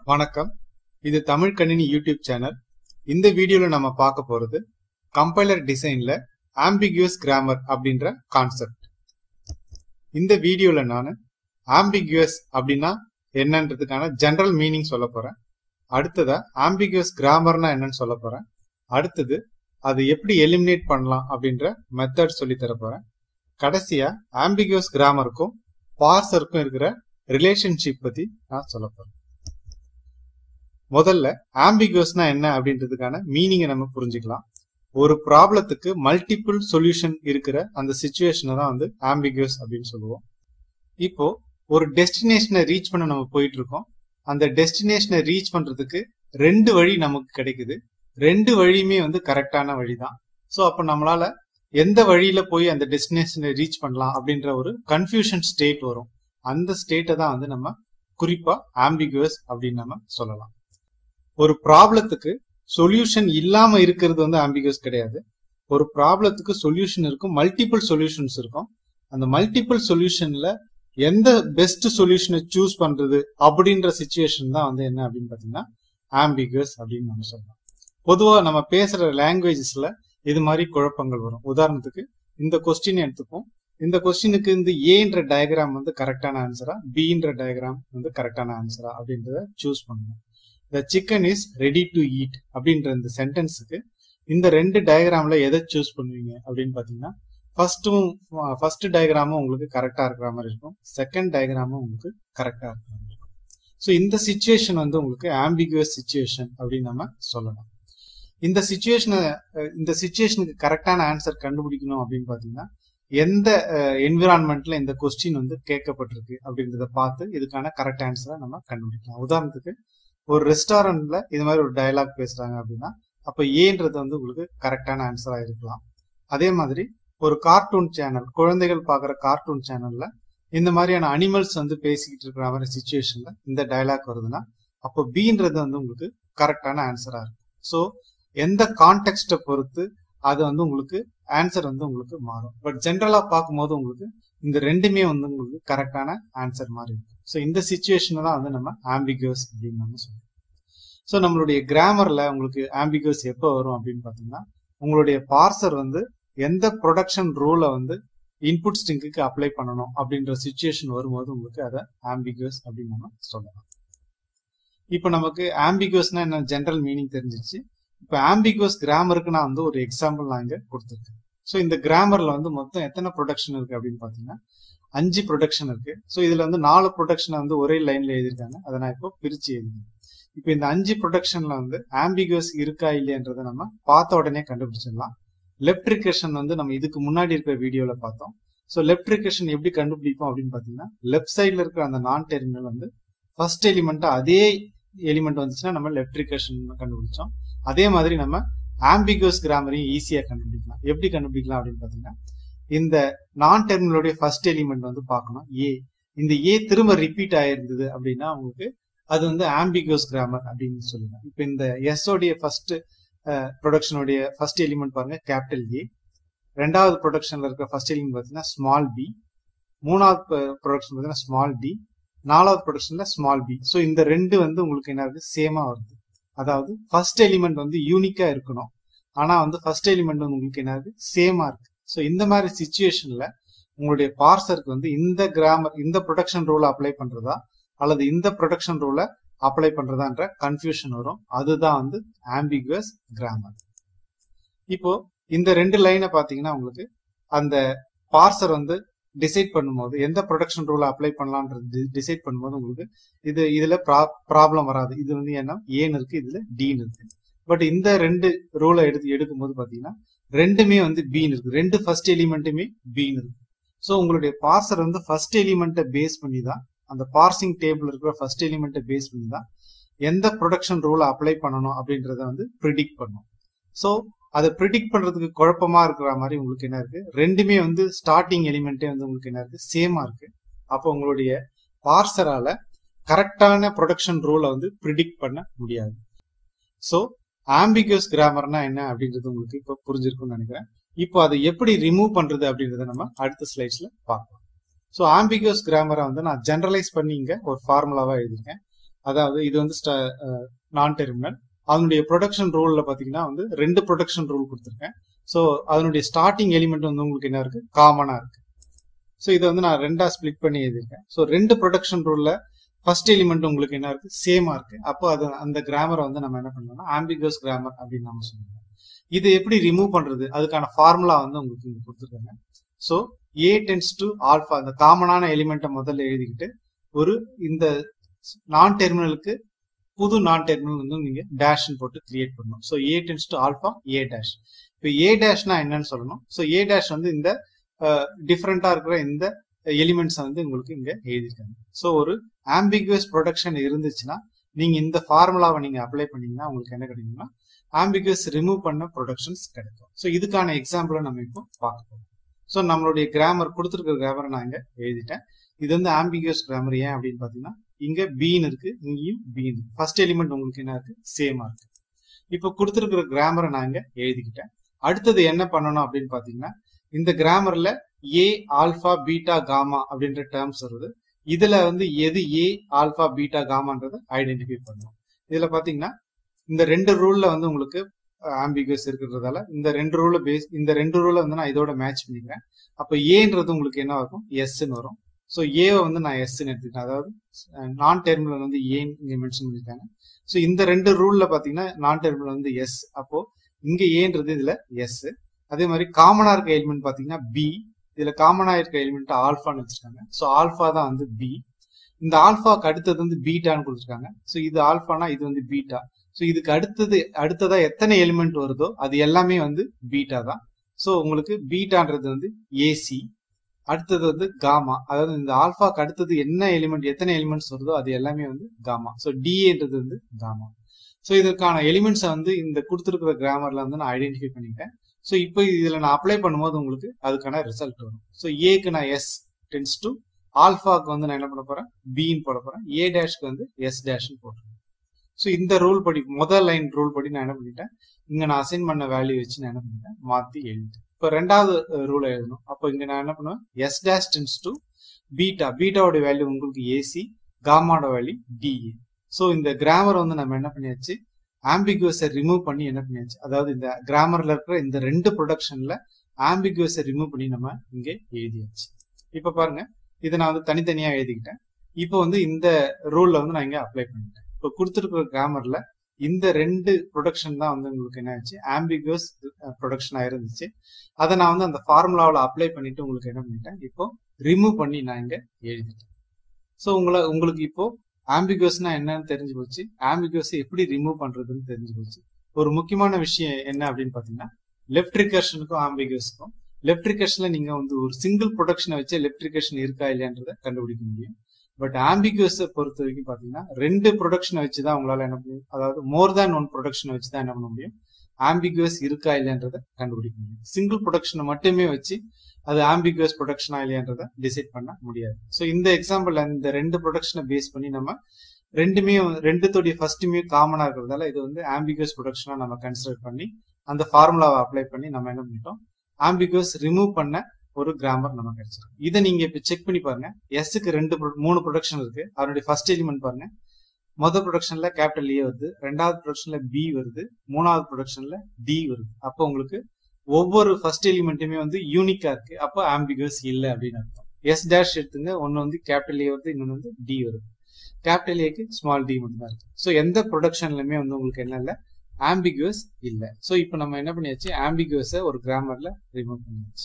வணக்கம் இது தமிழ் கணினி யூடியூப் சேனல் இந்த வீடியோல நம்ம பார்க்க போறது கம்பைலர் டிசைன்ல ஆம்பிகுவஸ் கிராமர் அப்படின்ற கான்செப்ட் இந்த வீடியோல நான் ஆம்பிகுவஸ் அப்படின்னா என்னன்றதுக்கான ஜெனரல் மீனிங் சொல்ல போறேன் அடுத்ததா ஆம்பிகுவஸ் கிராமர்னா என்னன்னு சொல்ல போறேன் அடுத்தது அது எப்படி எலிமினேட் பண்ணலாம் அப்படின்ற மெத்தட் சொல்லி தர போறேன் கடைசியா ஆம்பிகுவஸ் கிராமருக்கும் பார்சருக்கும் இருக்கிற ரிலேஷன்ஷிப் பத்தி நான் சொல்ல போறேன் முதல்ல ஆம்பிகுவஸ்னா என்ன அப்படின்றதுக்கான மீனிங்கை நம்ம புரிஞ்சுக்கலாம் ஒரு ப்ராப்ளத்துக்கு மல்டிபிள் சொல்யூஷன் இருக்கிற அந்த சுச்சுவேஷனை தான் வந்து ஆம்பிகுவஸ் அப்படின்னு சொல்லுவோம் இப்போ ஒரு டெஸ்டினேஷனை ரீச் பண்ண நம்ம போயிட்டு இருக்கோம் அந்த டெஸ்டினேஷனை ரீச் பண்றதுக்கு ரெண்டு வழி நமக்கு கிடைக்குது ரெண்டு வழியுமே வந்து கரெக்டான வழி தான் ஸோ அப்போ நம்மளால எந்த வழியில போய் அந்த டெஸ்டினேஷனை ரீச் பண்ணலாம் அப்படின்ற ஒரு கன்ஃபியூஷன் ஸ்டேட் வரும் அந்த ஸ்டேட்டை தான் வந்து நம்ம குறிப்பா ஆம்பிகுவஸ் அப்படின்னு நம்ம சொல்லலாம் ஒரு ப்ராப்ளத்துக்கு சொல்யூஷன் இல்லாம இருக்கிறது வந்து ஆம்பிகுவஸ் கிடையாது ஒரு ப்ராப்ளத்துக்கு சொல்யூஷன் இருக்கும் மல்டிபிள் சொல்யூஷன்ஸ் இருக்கும் அந்த மல்டிபிள் சொல்யூஷன்ல எந்த பெஸ்ட் சொல்யூஷனை சூஸ் பண்றது அப்படின்ற சுச்சுவேஷன் தான் வந்து என்ன அப்படின்னு பாத்தீங்கன்னா ஆம்பிகுவஸ் அப்படின்னு நம்ம சொல்லலாம் பொதுவா நம்ம பேசுற லாங்குவேஜஸ்ல இது மாதிரி குழப்பங்கள் வரும் உதாரணத்துக்கு இந்த கொஸ்டின் எடுத்துப்போம் இந்த கொஸ்டினுக்கு இந்த ஏன்ற டயக்ராம் வந்து கரெக்டான ஆன்சரா பின்ற டயக்ராம் வந்து கரெக்டான ஆன்சரா அப்படின்றத சூஸ் பண்ணணும் the chicken is ready to eat அப்படின்ற இந்த சென்டென்ஸுக்கு இந்த ரெண்டு டயக்ராம்ல எதை சூஸ் பண்ணுவீங்க அப்படின்னு பாத்தீங்கன்னா ஃபர்ஸ்டும் ஃபர்ஸ்ட் டயக்ராமும் உங்களுக்கு கரெக்டா இருக்கிற மாதிரி இருக்கும் செகண்ட் டயக்ராமும் உங்களுக்கு கரெக்டா இருக்கிற மாதிரி இருக்கும் ஸோ இந்த சுச்சுவேஷன் வந்து உங்களுக்கு ஆம்பிகுவஸ் சுச்சுவேஷன் அப்படின்னு நம்ம சொல்லலாம் இந்த சுச்சுவேஷனை இந்த சுச்சுவேஷனுக்கு கரெக்டான ஆன்சர் கண்டுபிடிக்கணும் அப்படின்னு பாத்தீங்கன்னா எந்த என்விரான்மெண்ட்ல இந்த கொஸ்டின் வந்து கேட்கப்பட்டிருக்கு அப்படின்றத பார்த்து இதுக்கான கரெக்ட் ஆன்சரை நம்ம கண்டுபிடிக்கலாம் உதாரணத்துக்கு ஒரு ரெஸ்டாரண்ட்ல இது மாதிரி ஒரு டயலாக் பேசுறாங்க அப்படின்னா அப்ப ஏன்றது வந்து உங்களுக்கு கரெக்டான ஆன்சரா இருக்கலாம் அதே மாதிரி ஒரு கார்ட்டூன் சேனல் குழந்தைகள் பாக்குற கார்ட்டூன் சேனல்ல இந்த மாதிரியான அனிமல்ஸ் வந்து பேசிக்கிட்டு இருக்கிற மாதிரி சுச்சுவேஷன்ல இந்த டயலாக் வருதுன்னா அப்போ பீன்றது வந்து உங்களுக்கு கரெக்டான ஆன்சரா இருக்கும் ஸோ எந்த கான்டெக்ட்டை பொறுத்து அது வந்து உங்களுக்கு ஆன்சர் வந்து உங்களுக்கு மாறும் பட் ஜென்ரலா பார்க்கும்போது உங்களுக்கு இந்த ரெண்டுமே வந்து உங்களுக்கு கரெக்டான ஆன்சர் மாதிரி இருக்கும் ஸோ இந்த சுச்சுவேஷன் தான் வந்து நம்ம ஆம்பிகுவஸ் அப்படின்னு நம்ம சொல்றோம் ஸோ நம்மளுடைய கிராமர்ல உங்களுக்கு ஆம்பிகுவஸ் எப்போ வரும் அப்படின்னு பார்த்தீங்கன்னா உங்களுடைய பார்சர் வந்து எந்த ப்ரொடக்ஷன் ரூலை வந்து இன்புட் ஸ்டிங்குக்கு அப்ளை பண்ணணும் அப்படின்ற சுச்சுவேஷன் வரும்போது உங்களுக்கு அதை ஆம்பிகுவஸ் அப்படின்னு நம்ம சொல்லலாம் இப்போ நமக்கு ஆம்பிகுவஸ்னா என்ன ஜென்ரல் மீனிங் தெரிஞ்சிச்சு இப்போ ஆம்பிகுவஸ் கிராமருக்கு நான் வந்து ஒரு எக்ஸாம்பிள் நான் இங்க கொடுத்துருக்கேன் ஸோ இந்த கிராமர்ல வந்து மொத்தம் எத்தனை ப்ரொடக்ஷன் இருக்கு அப்படின்னு பாத்தீங்கன்னா அஞ்சு ப்ரொடக்ஷன் இருக்கு ஸோ இதுல வந்து நாலு ப்ரொடக்ஷனை வந்து ஒரே லைன்ல எழுதியிருக்காங்க அதை நான் இப்போ பிரிச்சு எழுதினேன் இப்போ இந்த அஞ்சு ப்ரொடக்ஷன்ல வந்து ஆம்பிகுவஸ் இருக்கா இல்லையன்றதை நம்ம பார்த்த உடனே கண்டுபிடிச்சிடலாம் லெப்ட் ரிகர்ஷன் வந்து நம்ம இதுக்கு முன்னாடி இருக்கிற வீடியோல பார்த்தோம் ஸோ லெப்ட் ரிகர்ஷன் எப்படி கண்டுபிடிப்போம் அப்படின்னு பாத்தீங்கன்னா லெஃப்ட் சைட்ல இருக்கிற அந்த நான் டெர்மினல் வந்து ஃபர்ஸ்ட் எலிமெண்டா அதே எலிமெண்ட் வந்துச்சுன்னா நம்ம லெப்ட் ரிகர்ஷன் கண்டுபிடிச்சோம் அதே மாதிரி நம்ம ஆம்பிகுவஸ் கிராமரையும் ஈஸியா கண்டுபிடிக்கலாம் எப்படி கண்டுபிடிக்கலாம் அப்படின்னு பாத்தீங்கன்னா இந்த நான் டெர்மினலுடைய ஃபர்ஸ்ட் எலிமெண்ட் வந்து பார்க்கணும் ஏ இந்த ஏ திரும்ப ரிப்பீட் ஆயிருந்தது அப்படின்னா உங்களுக்கு அது வந்து ஆம்பிகுவஸ் கிராமர் அப்படின்னு சொல்லுவாங்க இப்போ இந்த எஸ் உடைய ஃபர்ஸ்ட் ப்ரொடக்ஷனுடைய ஃபர்ஸ்ட் எலிமெண்ட் பாருங்க கேபிட்டல் ஏ ரெண்டாவது ப்ரொடக்ஷன்ல இருக்கிற ஃபர்ஸ்ட் எலிமெண்ட் பார்த்தீங்கன்னா ஸ்மால் பி மூணாவது ப்ரொடக்ஷன் பார்த்தீங்கன்னா ஸ்மால் டி நாலாவது ப்ரொடக்ஷன்ல ஸ்மால் பி ஸோ இந்த ரெண்டு வந்து உங்களுக்கு என்ன இருக்கு சேமா வருது அதாவது ஃபர்ஸ்ட் எலிமெண்ட் வந்து யூனிக்கா இருக்கணும் ஆனா வந்து ஃபர்ஸ்ட் எலிமெண்ட் வந்து உங்களுக்கு என்ன இருக்கு சேமா இருக்கு ஸோ இந்த மாதிரி சுச்சுவேஷன்ல உங்களுடைய பார்சருக்கு வந்து இந்த கிராமர் இந்த ப்ரொடக்ஷன் ரூலை அப்ளை பண்றதா அல்லது இந்த ப்ரொடக்ஷன் ரூலை அப்ளை பண்றதான்ற கன்ஃபியூஷன் வரும் அதுதான் வந்து ஆம்பிகுவஸ் கிராமர் இப்போ இந்த ரெண்டு லைனை பாத்தீங்கன்னா உங்களுக்கு அந்த பார்சர் வந்து டிசைட் பண்ணும்போது எந்த ப்ரொடக்ஷன் ரூலை அப்ளை பண்ணலான்றது டிசைட் பண்ணும்போது உங்களுக்கு இது இதுல ப்ராப்ளம் வராது இது வந்து என்ன ஏன்னு இருக்கு இதுல டீன் இருக்கு பட் இந்த ரெண்டு ரூலை எடுத்து எடுக்கும்போது பாத்தீங்கன்னா ரெண்டுமே வந்து பீன் இருக்கு ரெண்டு ஃபர்ஸ்ட் எலிமெண்ட்டுமே பீன் இருக்கு ஸோ உங்களுடைய பார்சர் வந்து ஃபர்ஸ்ட் எலிமெண்ட்டை பேஸ் பண்ணி தான் அந்த பார்சிங் டேபிள் இருக்கிற ஃபர்ஸ்ட் எலிமெண்ட்டை பேஸ் பண்ணி தான் எந்த ப்ரொடக்ஷன் ரூலை அப்ளை பண்ணணும் அப்படின்றத வந்து ப்ரிடிக்ட் பண்ணும் ஸோ அதை ப்ரிடிக்ட் பண்றதுக்கு குழப்பமா இருக்கிற மாதிரி உங்களுக்கு என்ன இருக்கு ரெண்டுமே வந்து ஸ்டார்டிங் எலிமெண்ட்டே வந்து உங்களுக்கு என்ன இருக்கு சேமா இருக்கு அப்போ உங்களுடைய பார்சரால கரெக்டான ப்ரொடக்ஷன் ரூலை வந்து ப்ரிடிக்ட் பண்ண முடியாது ஸோ ஆம்பிகுவஸ் கிராமர்னா என்ன அப்படின்றது உங்களுக்கு இப்போ புரிஞ்சிருக்கும்னு நினைக்கிறேன் இப்போ அதை எப்படி ரிமூவ் பண்றது அப்படின்றத நம்ம அடுத்த ஸ்லைட்ஸ்ல பார்க்கலாம் ஸோ ஆம்பிகுவஸ் கிராமரை வந்து நான் ஜெனரலைஸ் பண்ணி இங்க ஒரு ஃபார்முலாவா எழுதியிருக்கேன் அதாவது இது வந்து நான் டெர்மினல் அதனுடைய ப்ரொடக்ஷன் ரூல்ல பாத்தீங்கன்னா வந்து ரெண்டு ப்ரொடக்ஷன் ரூல் கொடுத்துருக்கேன் ஸோ அதனுடைய ஸ்டார்டிங் எலிமெண்ட் வந்து உங்களுக்கு என்ன இருக்கு காமனா இருக்கு ஸோ இதை வந்து நான் ரெண்டா ஸ்பிளிட் பண்ணி எழுதியிருக்கேன் ஸோ ரெண்டு ப்ரொடக்ஷன் ரூல்ல ஃபர்ஸ்ட் எலிமெண்ட் உங்களுக்கு என்ன இருக்கு சேமா இருக்கு அப்போ அது அந்த கிராமரை வந்து நம்ம என்ன பண்ணோம்னா ஆம்பிகஸ் கிராமர் அப்படின்னு நம்ம சொல்லுவோம் இது எப்படி ரிமூவ் பண்றது அதுக்கான ஃபார்முலா வந்து உங்களுக்கு இங்க கொடுத்துருக்காங்க so A tends to alpha இந்த காமனான எலிமெண்ட்டை முதல்ல எழுதிக்கிட்டு ஒரு இந்த நான் டெர்மினலுக்கு புது நான் டெர்மினல் வந்து நீங்க டேஷ்னு போட்டு கிரியேட் பண்ணணும் so A tends to alpha A dash இப்போ ஏ டேஷ்னா என்னன்னு சொல்லணும் ஸோ ஏ டேஷ் வந்து இந்த டிஃப்ரெண்டா இருக்கிற இந்த எலிமெண்ட்ஸ் வந்து உங்களுக்கு இங்க எழுதியிருக்காங்க ஸோ ஒரு ஆம்பிகுவஸ் ப்ரொடக்ஷன் இருந்துச்சுன்னா நீங்க இந்த ஃபார்முலாவை நீங்க அப்ளை பண்ணீங்கன்னா உங்களுக்கு என்ன கிடைக்கும்னா ஆம்பிகுவஸ் ரிமூவ் பண்ண ப்ரொடக்ஷன்ஸ் கிடைக்கும் ஸோ இதுக்கான எக்ஸாம்பிளை நம்ம இப்போ பார்க்க போறோம் ஸோ நம்மளுடைய கிராமர் கொடுத்துருக்கிற கிராமரை நான் இங்க எழுதிட்டேன் இது வந்து ஆம்பிகுவஸ் கிராமர் ஏன் அப்படின்னு பாத்தீங்கன்னா இங்க பீன் இருக்கு இங்கேயும் பீன் ஃபர்ஸ்ட் எலிமெண்ட் உங்களுக்கு என்ன இருக்கு சேமா இருக்கு இப்போ கொடுத்துருக்கிற கிராமரை நான் இங்க எழுதிக்கிட்டேன் அடுத்தது என்ன பண்ணணும் அப்படின்னு பாத்தீங்கன்னா இந்த கிராமர்ல ஏ ஆல்பா பீட்டா காமா அப்படின்ற டேர்ம்ஸ் வருது இதுல வந்து எது ஏ ஆல்பா பீட்டா காமான்றதை ஐடென்டிஃபை பண்ணணும் இதுல பாத்தீங்கன்னா இந்த ரெண்டு ரூல்ல வந்து உங்களுக்கு ஆம்பிகஸ் இருக்கிறதால இந்த ரெண்டு ரூல பேஸ் இந்த ரெண்டு ரூல வந்து நான் இதோட மேட்ச் பண்ணிக்கிறேன் அப்ப ஏன்றது உங்களுக்கு என்ன இருக்கும் எஸ்ன்னு வரும் ஸோ ஏவை வந்து நான் எஸ்ன்னு எடுத்துக்கிட்டேன் அதாவது நான் டெர்மினல் வந்து ஏன் இங்க மென்ஷன் பண்ணிருக்காங்க ஸோ இந்த ரெண்டு ரூல்ல பாத்தீங்கன்னா நான் டெர்மினல் வந்து எஸ் அப்போ இங்க ஏன்றது இதுல எஸ் அதே மாதிரி காமனா இருக்க எலிமெண்ட் பாத்தீங்கன்னா பி இதுல காமனா இருக்க எலிமெண்ட் ஆல்பான்னு வச்சிருக்காங்க ஸோ ஆல்பா தான் வந்து பி இந்த ஆல்பாக்கு அடுத்தது வந்து பீட்டான்னு கொடுத்துருக்காங்க ஸோ இது ஆல்பானா இது வந்து பீட்டா ஸோ இதுக்கு அடுத்தது அடுத்ததா எத்தனை எலிமெண்ட் வருதோ அது எல்லாமே வந்து பீட்டா தான் ஸோ உங்களுக்கு பீட்டான்றது வந்து ஏசி அடுத்தது வந்து காமா அதாவது இந்த ஆல்பாக்கு அடுத்தது என்ன எலிமெண்ட் எத்தனை எலிமெண்ட்ஸ் வருதோ அது எல்லாமே வந்து காமா ஸோ டிஏன்றது வந்து காமா ஸோ இதற்கான எலிமெண்ட்ஸை வந்து இந்த கொடுத்துருக்கிற கிராமர்ல வந்து நான் ஐடென்டிஃபை பண்ணிட்டேன் ஸோ இப்போ இதுல நான் அப்ளை பண்ணும்போது உங்களுக்கு அதுக்கான ரிசல்ட் வரும் ஸோ ஏக்கு நான் எஸ் டென்ஸ் டு ஆல்பாக்கு வந்து நான் என்ன பண்ண போறேன் பின்னு போட போறேன் ஏ டேஷ்க்கு வந்து எஸ் டேஷ்னு போட்டுருக்கேன் ஸோ இந்த ரூல் படி முதல் லைன் ரூல் படி நான் என்ன பண்ணிட்டேன் இங்க நான் அசைன் பண்ண வேல்யூ வச்சு நான் என்ன பண்ணிட்டேன் மாத்தி எழுதிட்டேன் இப்போ ரெண்டாவது ரூல் எழுதணும் அப்போ இங்க நான் என்ன பண்ணுவேன் S dash tends to beta பீட்டாவோட வேல்யூ உங்களுக்கு ஏசி காமாவோட வேல்யூ டிஏ ஸோ இந்த கிராமர் வந்து நம்ம என்ன பண்ணியாச்சு ஆம்பிகுவஸை ரிமூவ் பண்ணி என்ன பண்ணியாச்சு அதாவது இந்த கிராமர்ல இருக்கிற இந்த ரெண்டு ப்ரொடக்ஷன்ல ஆம்பிகுவஸை ரிமூவ் பண்ணி நம்ம இங்கே எழுதியாச்சு இப்ப பாருங்க இதை நான் வந்து தனித்தனியா எழுதிக்கிட்டேன் இப்போ வந்து இந்த ரூல்ல வந்து நான் இங்க அப்ளை பண்ணிட்டேன் இப்போ கொடுத்துருக்கிற கிராமர்ல இந்த ரெண்டு ப்ரொடக்ஷன் தான் வந்து உங்களுக்கு என்ன ஆச்சு ஆம்பிகுவஸ் ப்ரொடக்ஷனா இருந்துச்சு அதை நான் வந்து அந்த ஃபார்முலாவில் அப்ளை பண்ணிட்டு உங்களுக்கு என்ன பண்ணிட்டேன் இப்போ ரிமூவ் பண்ணி நான் இங்க எழுதிட்டேன் ஸோ உங்களை உங்களுக்கு இப்போ ஆம்பிகுவஸ்னா என்னன்னு தெரிஞ்சு போச்சு ஆம்பிகுவஸ் எப்படி ரிமூவ் பண்றதுன்னு தெரிஞ்சு போச்சு ஒரு முக்கியமான விஷயம் என்ன அப்படின்னு பாத்தீங்கன்னா லெஃப்ட் ரிகர்ஷனுக்கும் ஆம்பிகுவஸ்க்கும் லெஃப்ட் ரிகர்ஷன்ல நீங்க வந்து ஒரு சிங்கிள் ப்ரொடக்ஷனை வச்சு லெஃப்ட் ரிகர்ஷன் இருக்கா இல்லையான்றத கண்டுபிடிக்க முடியும் பட் ஆம்பிகுவஸை பொறுத்த வரைக்கும் பாத்தீங்கன்னா ரெண்டு ப்ரொடக்ஷனை வச்சு தான் உங்களால என்ன பண்ண அதாவது மோர் தேன் ஒன் ப்ரொடக்ஷனை வச்சு தான் என்ன பண்ண முடியும் ஆம்பிகுவஸ் இருக்கா இல்லையான்றத கண்டுபிடிக்க முடியும் சிங்கிள் ப்ரொடக்ஷனை மட்டுமே வச்சு அது ஆம்பிகுவஸ் ப்ரொடக்ஷனா இல்லையான்றத டிசைட் பண்ண முடியாது ஸோ இந்த எக்ஸாம்பிள் இந்த ரெண்டு ப்ரொடக்ஷனை பேஸ் பண்ணி நம்ம ரெண்டுமே ரெண்டுத்தோடைய ஃபர்ஸ்ட்டுமே காமனா இருக்கிறதால இது வந்து ஆம்பிகுவஸ் ப்ரொடக்ஷனா நம்ம கன்சிடர் பண்ணி அந்த ஃபார்முலாவை அப்ளை பண்ணி நம்ம என்ன பண்ணிட்டோம் ஆம்பிகுவஸ் ரிமூவ் பண்ண ஒரு கிராமர் நம்ம கிடைச்சிருக்கு இதை நீங்க இப்ப செக் பண்ணி பாருங்க எஸ்க்கு ரெண்டு மூணு ப்ரொடக்ஷன் இருக்கு அதனுடைய ஃபர்ஸ்ட் எலிமெண்ட் பாருங்க மொதல் ப்ரொடக்ஷன்ல கேபிட்டல் ஏ வருது ரெண்டாவது ப்ரொடக்ஷன்ல பி வருது மூணாவது ப்ரொடக்ஷன்ல டி வருது அப்போ உங்களுக்கு ஒவ்வொரு ஃபர்ஸ்ட் எலிமெண்ட்டுமே வந்து யூனிக்கா இருக்கு அப்போ ஆம்பிகுவஸ் இல்ல அப்படின்னு அர்த்தம் எஸ் டேஷ் எடுத்துங்க ஒன்னு வந்து கேபிட்டல் ஏ வருது இன்னொன்னு வந்து டி வருது கேபிட்டல் ஏக்கு ஸ்மால் டி மட்டும் தான் இருக்கு ஸோ எந்த ப்ரொடக்ஷன்லயுமே வந்து உங்களுக்கு என்ன இல்லை ஆம்பிகுவஸ் இல்ல ஸோ இப்போ நம்ம என்ன பண்ணியாச்சு ஆம்பிகுவஸை ஒரு கிராமர்ல ரிமூவ் பண்ணியாச்சு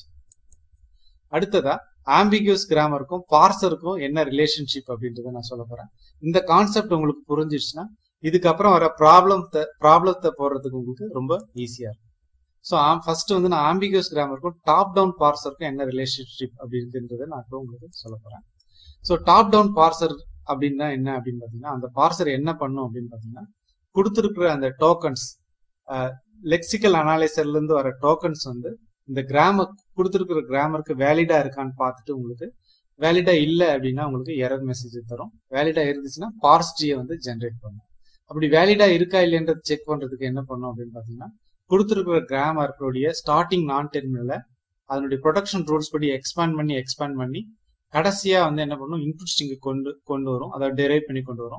அடுத்ததா ஆம்பிகுவஸ் கிராமருக்கும் பார்சருக்கும் என்ன ரிலேஷன்ஷிப் அப்படின்றத நான் சொல்ல போறேன் இந்த கான்செப்ட் உங்களுக்கு புரிஞ்சிடுச்சுன்னா இதுக்கப்புறம் வர ப்ராப்ளத்தை ப்ராப்ளத்தை போடுறதுக்கு உங்களுக்கு ரொம்ப ஈஸியா இருக்கும் ஸோ ஃபர்ஸ்ட் வந்து நான் ஆம்பிகுவஸ் கிராமருக்கும் டாப் டவுன் பார்சருக்கும் என்ன ரிலேஷன்ஷிப் அப்படி இருக்குன்றதை நான் இப்போ உங்களுக்கு சொல்ல போறேன் ஸோ டாப் டவுன் பார்சர் அப்படின்னா என்ன அப்படின்னு பாத்தீங்கன்னா அந்த பார்சர் என்ன பண்ணும் அப்படின்னு பாத்தீங்கன்னா கொடுத்துருக்கிற அந்த டோக்கன்ஸ் லெக்சிக்கல் அனாலிசர்ல இருந்து வர டோக்கன்ஸ் வந்து இந்த கிராமர் கொடுத்துருக்கிற கிராமருக்கு வேலிடா இருக்கான்னு பார்த்துட்டு உங்களுக்கு வேலிடா இல்லை அப்படின்னா உங்களுக்கு எரர் மெசேஜ் தரும் வேலிடா இருந்துச்சுன்னா பார்ஸ்டியை வந்து ஜென்ரேட் பண்ணும் அப்படி வேலிடா இருக்கா இல்லைன்றது செக் பண்றதுக்கு என்ன பண்ணும் அப்படின்னு பாத்தீங்கன்னா கொடுத்துருக்கிற கிராமருடைய ஸ்டார்டிங் நான் டெர்மினல அதனுடைய ப்ரொடக்ஷன் ரூல்ஸ் படி எக்ஸ்பேண்ட் பண்ணி எக்ஸ்பேண்ட் பண்ணி கடைசியா வந்து என்ன பண்ணும் இன்புட் ஸ்ட்ரிங் கொண்டு கொண்டு வரும் அதாவது டெரைவ் பண்ணி கொண்டு வரும்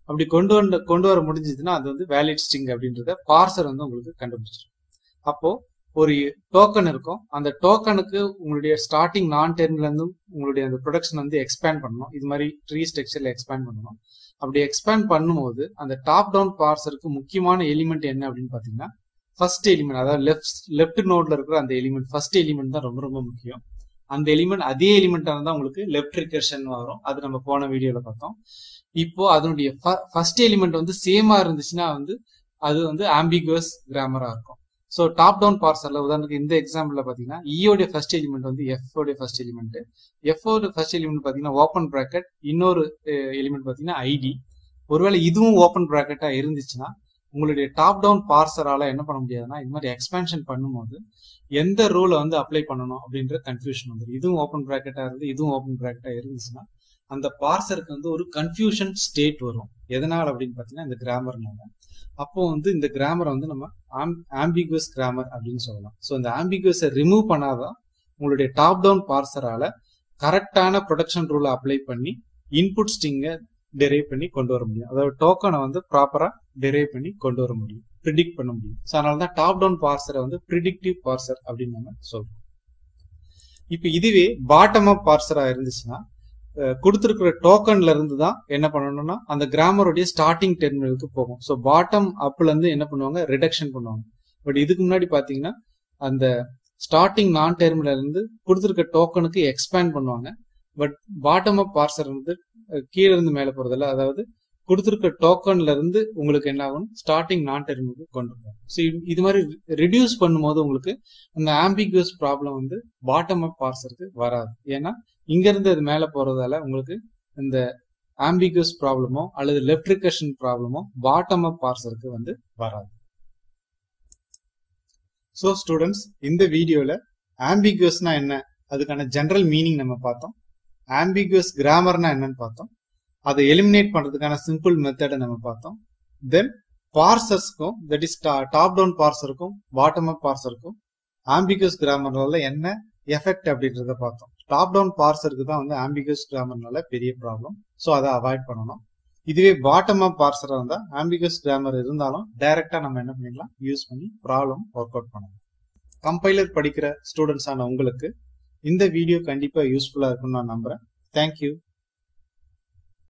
அப்படி கொண்டு வந்து கொண்டு வர முடிஞ்சதுன்னா அது வந்து வேலிட் ஸ்ட்ரிங் அப்படின்றத பார்சர் வந்து உங்களுக்கு கண்டுபிடிச்சிடும் அப்போ ஒரு டோக்கன் இருக்கும் அந்த டோக்கனுக்கு உங்களுடைய ஸ்டார்டிங் நான் டெர்ம்ல இருந்து உங்களுடைய அந்த ப்ரொடக்ஷன் வந்து எக்ஸ்பேண்ட் பண்ணணும் இது மாதிரி ட்ரீ ஸ்ட்ரக்சர்ல எக்ஸ்பேண்ட் பண்ணணும் அப்படி எக்ஸ்பேண்ட் பண்ணும்போது அந்த டாப் டவுன் பார்சருக்கு முக்கியமான எலிமெண்ட் என்ன அப்படின்னு பாத்தீங்கன்னா ஃபர்ஸ்ட் எலிமெண்ட் அதாவது லெஃப்ட் லெஃப்ட் நோட்ல இருக்கிற அந்த எலிமெண்ட் ஃபர்ஸ்ட் எலிமெண்ட் தான் ரொம்ப ரொம்ப முக்கியம் அந்த எலிமெண்ட் அதே எலிமெண்டா இருந்தா உங்களுக்கு லெஃப்ட் ரிகர்ஷன் வரும் அது நம்ம போன வீடியோல பார்த்தோம் இப்போ அதனுடைய ஃபர்ஸ்ட் எலிமெண்ட் வந்து சேமா இருந்துச்சுன்னா வந்து அது வந்து ஆம்பிகுவஸ் கிராமரா இருக்கும் ஸோ டாப் டவுன் பார்சர்ல உதாரணத்துக்கு இந்த எக்ஸாம்பிள்ல பாத்தீங்கன்னா இயோடைய ஃபர்ஸ்ட் எலிமெண்ட் வந்து எஃப் உடைய ஃபர்ஸ்ட் எலிமெண்ட் எஃப் ஓட ஃபர்ஸ்ட் எலிமெண்ட் பாத்தீங்கன்னா ஓப்பன் பிராக்கெட் இன்னொரு எலிமெண்ட் பாத்தீங்கன்னா ஐடி ஒருவேளை இதுவும் ஓப்பன் பிராக்கெட்டா இருந்துச்சுன்னா உங்களுடைய டாப் டவுன் பார்சரால என்ன பண்ண முடியாதுன்னா இது மாதிரி எக்ஸ்பேன்ஷன் பண்ணும்போது எந்த ரூலை வந்து அப்ளை பண்ணணும் அப்படின்ற கன்ஃபியூஷன் வந்துடும் இதுவும் ஓப்பன் பிராக்கெட்டா இருந்து இதுவும் ஓப்பன் பிராக்கெட்டா இருந்துச்சுன்னா அந்த பார்சருக்கு வந்து ஒரு கன்ஃபியூஷன் ஸ்டேட் வரும் எதனால் அப்படின்னு பாத்தீங்கன்னா இந்த கிராமர்னால அப்போ வந்து இந்த கிராமரை வந்து நம்ம ஆம்பிகுவஸ் கிராமர் அப்படின்னு சொல்லலாம் ஸோ இந்த ஆம்பிகுவஸை ரிமூவ் பண்ணாதான் உங்களுடைய டாப் டவுன் பார்சரால கரெக்டான ப்ரொடக்ஷன் ரூலை அப்ளை பண்ணி இன்புட் ஸ்டிங்கை டெரைவ் பண்ணி கொண்டு வர முடியும் அதாவது டோக்கனை வந்து ப்ராப்பரா டெரைவ் பண்ணி கொண்டு வர முடியும் ப்ரிடிக்ட் பண்ண முடியும் ஸோ அதனால தான் டாப் டவுன் பார்சரை வந்து ப்ரிடிக்டிவ் பார்சர் அப்படின்னு நம்ம சொல்றோம் இப்போ இதுவே பாட்டம் அப் பார்சரா இருந்துச்சுன்னா கொடுத்துருக்கிற டோக்கன்ல இருந்து தான் என்ன பண்ணணும்னா அந்த கிராமருடைய ஸ்டார்டிங் டெர்மினலுக்கு போகும் ஸோ பாட்டம் அப்ல இருந்து என்ன பண்ணுவாங்க ரிடக்ஷன் பண்ணுவாங்க பட் இதுக்கு முன்னாடி பாத்தீங்கன்னா அந்த ஸ்டார்டிங் நான் டெர்மினல் இருந்து கொடுத்துருக்க டோக்கனுக்கு எக்ஸ்பேண்ட் பண்ணுவாங்க பட் பாட்டம் அப் பார்சர் வந்து கீழே இருந்து மேல போறதில்ல அதாவது கொடுத்துருக்க டோக்கன்ல இருந்து உங்களுக்கு என்ன ஆகும் ஸ்டார்டிங் நான் டெர்மினலுக்கு கொண்டு போகும் ஸோ இது மாதிரி ரிடியூஸ் பண்ணும்போது உங்களுக்கு அந்த ஆம்பிகுவஸ் ப்ராப்ளம் வந்து பாட்டம் அப் பார்சருக்கு வராது ஏன்னா இங்க இருந்து அது மேல போறதால உங்களுக்கு இந்த ஆம்பிகுவஸ் ப்ராப்ளமோ அல்லது லெஃப்ட் ரிகர்ஷன் ப்ராப்ளமோ பாட்டம் அப் பார்சருக்கு வந்து வராது ஸோ ஸ்டூடெண்ட்ஸ் இந்த வீடியோல ஆம்பிகுவஸ்னா என்ன அதுக்கான ஜெனரல் மீனிங் நம்ம பார்த்தோம் ஆம்பிகுவஸ் கிராமர்னா என்னன்னு பார்த்தோம் அதை எலிமினேட் பண்றதுக்கான சிம்பிள் மெத்தடை நம்ம பார்த்தோம் தென் பார்சர்ஸ்க்கும் தட் இஸ் டாப் டவுன் பார்சருக்கும் பாட்டம் அப் பார்சருக்கும் ஆம்பிகுவஸ் கிராமர்னால என்ன எஃபெக்ட் அப்படின்றத பார்த்தோம் டாப் டவுன் பார்சருக்கு தான் வந்து ஆம்பிகஸ் கிராமர்னால பெரிய ப்ராப்ளம் ஸோ அதை அவாய்ட் பண்ணணும் இதுவே பாட்டம் அப் பார்சரா இருந்தா ஆம்பிகஸ் கிராமர் இருந்தாலும் டைரக்டா நம்ம என்ன பண்ணிடலாம் யூஸ் பண்ணி ப்ராப்ளம் ஒர்க் அவுட் பண்ணலாம் கம்பைலர் படிக்கிற ஸ்டூடெண்ட்ஸ் ஆன உங்களுக்கு இந்த வீடியோ கண்டிப்பா யூஸ்ஃபுல்லா இருக்கும்னு நான் நம்புறேன் தேங்க்யூ